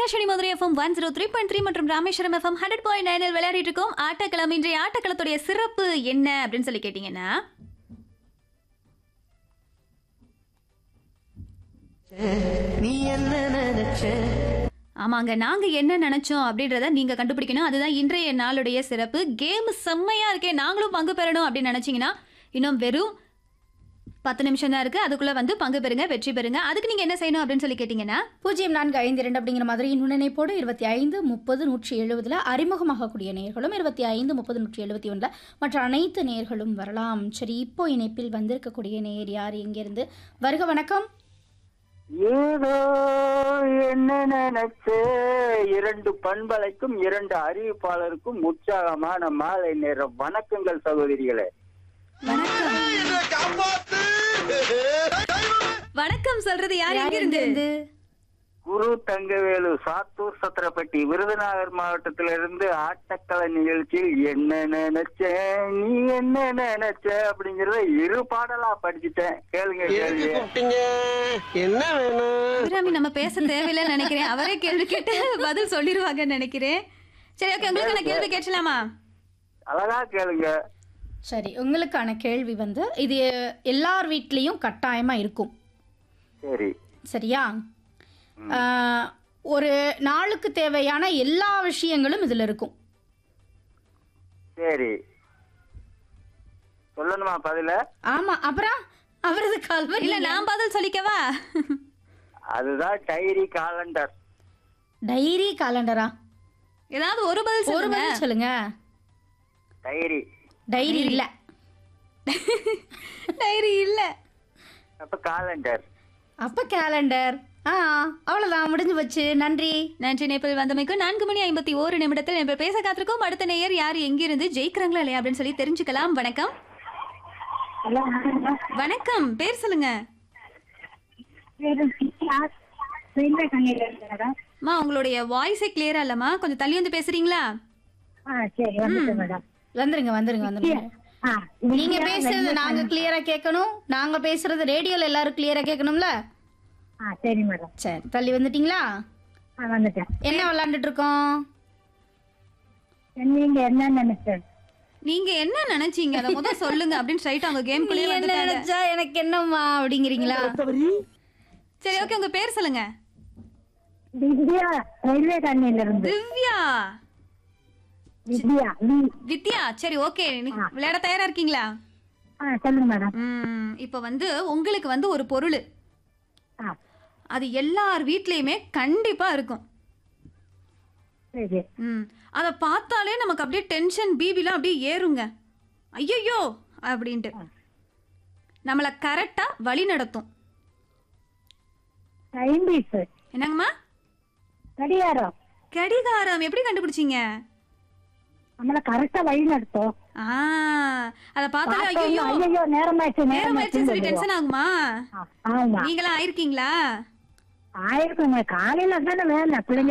Akashvani Madurai FM one zero three point three மற்றும் Rameswaram FM hundred point நைனில் விளையாடிட்டு இருக்கோம் ஆட்டக்களம் இன்றைய ஆட்டக்களத்துடைய சிறப்பு என்ன அப்படின்னு சொல்லி கேட்டீங்கன்னா நீ என்ன நினைச்ச ஆமாங்க நாங்க என்ன நினைச்சோம் அப்படின்றத நீங்க கண்டுபிடிக்கணும் அதுதான் இன்றைய நாளுடைய சிறப்பு கேம் செம்மையா இருக்கே நாங்களும் பங்கு பெறணும் அப்படின்னு நினைச்சீங்கன்னா இன்னும் வெறும் பத்து நிமிஷம் தான் இருக்கு அதுக்குள்ள வந்து பங்கு பெறுங்க வெற்றி பெறுங்க அதுக்கு நீங்க என்ன செய்யணும் அப்படின்னு சொல்லி கேட்டீங்கன்னா பூஜ்ஜியம் நான்கு ஐந்து இரண்டு அப்படிங்கிற மாதிரி முன்னணைப்போடு இருபத்தி ஐந்து முப்பது நூற்றி எழுபதுல அறிமுகமாகக்கூடிய நேர்களும் இருபத்தி ஐந்து முப்பது நூற்றி எழுபத்தி ஒன்றில் மற்ற அனைத்து நேர்களும் வரலாம் சரி இப்போ இணைப்பில் வந்திருக்கக்கூடிய நேர் யார் எங்கிருந்து வருக வணக்கம் ஏதோ என்ன நினைச்ச இரண்டு பண்பலைக்கும் இரண்டு அறிவிப்பாளருக்கும் உற்சாகமான மாலை நேரம் வணக்கங்கள் சகோதரிகளே வணக்கம் சொல்றது யார் யார் எங்கிருந்து எங்கிருந்து? குரு தங்கவேலு சாத்தூர் சத்திரப்பட்டி விருதுநகர் மாவட்டத்திலிருந்து ஆட்டக்கள நிகழ்ச்சியில் என்ன நினைச்ச நீ என்ன நினைச்ச அப்படிங்கறத இரு பாடலா படிச்சுட்டேன் கேளுங்க எதுக்கு கேளுங்க கூப்பிட்டீங்க என்ன வேணும் அபிராமி நம்ம பேச தேவையில்லைன்னு நினைக்கிறேன் அவரே கேள்வி கேட்டு பதில் சொல்லிடுவாங்கன்னு நினைக்கிறேன் சரி ஓகே உங்களுக்கு நான் கேள்வி கேட்கலாமா அழகா கேளுங்க சரி உங்களுக்கான கேள்வி வந்து இது எல்லார் வீட்லேயும் கட்டாயமா இருக்கும் சரி சரியா ஆஹ், ஒரு நாளுக்கு தேவையான எல்லா விஷயங்களும் இதுல இருக்கும் சரி சொல்லணுமா பதில ஆமா அப்புறம் அவரது கல்வர் இல்ல நான் பதில் சொல்லிக்கவா அதுதான் டைரி காலண்டர் டைரி காலண்டரா ஏதாவது ஒரு பதில் ஒரு சொல்லுங்க பதில் சொல்லுங்க டைரி டைரி இல்ல டைரி இல்ல அப்ப காலண்டர் அப்ப கேலண்டர் ஆ அவ்வளவுதான் முடிஞ்சு போச்சு நன்றி நன்றி நேபிள் வந்தமைக்கு நான்கு மணி ஐம்பத்தி ஓரு நிமிடத்தில் நம்ம பேச காத்திருக்கோம் அடுத்த நேயர் யார் எங்கிருந்து ஜெயிக்கிறாங்களா இல்லையா அப்படின்னு சொல்லி தெரிஞ்சுக்கலாம் வணக்கம் ஹலோ வணக்கம் பேர் சொல்லுங்க ரயில்வே கண்ணியில் இருக்கிறதா அம்மா உங்களுடைய வாய்ஸே கிளியரா இல்லம்மா கொஞ்சம் தள்ளி வந்து பேசுறீங்களா ஆ சரி வந்துட்டு மேடம் வந்துருங்க வந்துருங்க வந்துருங்க ஆ நீங்க பேசுறது நாங்க கிளியரா கேட்கணும் நாங்க பேசுறது ரேடியோல எல்லாரும் கிளியரா கேட்கணும்ல ஆ சரி மேடம் சரி தள்ளி வந்துட்டீங்களா ஆ வந்துட்டேன் என்ன விளையாண்டுட்டு இருக்கோம் நீங்க என்ன நினைச்சேன் நீங்க என்ன நினைச்சீங்க அதை முதல் சொல்லுங்க அப்படின்னு ஸ்ட்ரைட் அவங்க கேம் நீ என்ன நினைச்சா எனக்கு என்னம்மா அப்படிங்கிறீங்களா சரி ஓகே உங்க பேர் சொல்லுங்க திவ்யா ரயில்வே கண்ணியில இருந்து திவ்யா திவ்யா வி- வித்யா சரி ஓகே விளையாட தயாரா இருக்கீங்களா ஆ சொல்லுங்க மேடம் ம் இப்போ வந்து உங்களுக்கு வந்து ஒரு பொருள் ஆ அது எல்லார் வீட்லயுமே கண்டிப்பா இருக்கும் சரி ம் அதை பார்த்தாலே நமக்கு அப்படியே டென்ஷன் பிபிலாம் அப்படியே ஏறுங்க ஐயையோ அப்படின்ட்டு நம்மளை கரெக்டாக வழி நடத்தும் டைம் பீஸ் என்னங்கம்மா கடிகாரம் கடிகாரம் எப்படி கண்டுபிடிச்சீங்க நம்மள கரெக்டா வழி நடத்தும் ஆ அதை பார்த்தாலே ஐயோ ஐயோ நேரமாச்சு நேரம் ஆயிடுச்சுன்னு சொல்லி நேரமாச்சு டென்ஷன் ஆகுமா ஆமா நீங்களாம் ஆயிருக்கீங்களா ஆயிருக்குங்க காலையில தானே வேலை பிள்ளைங்க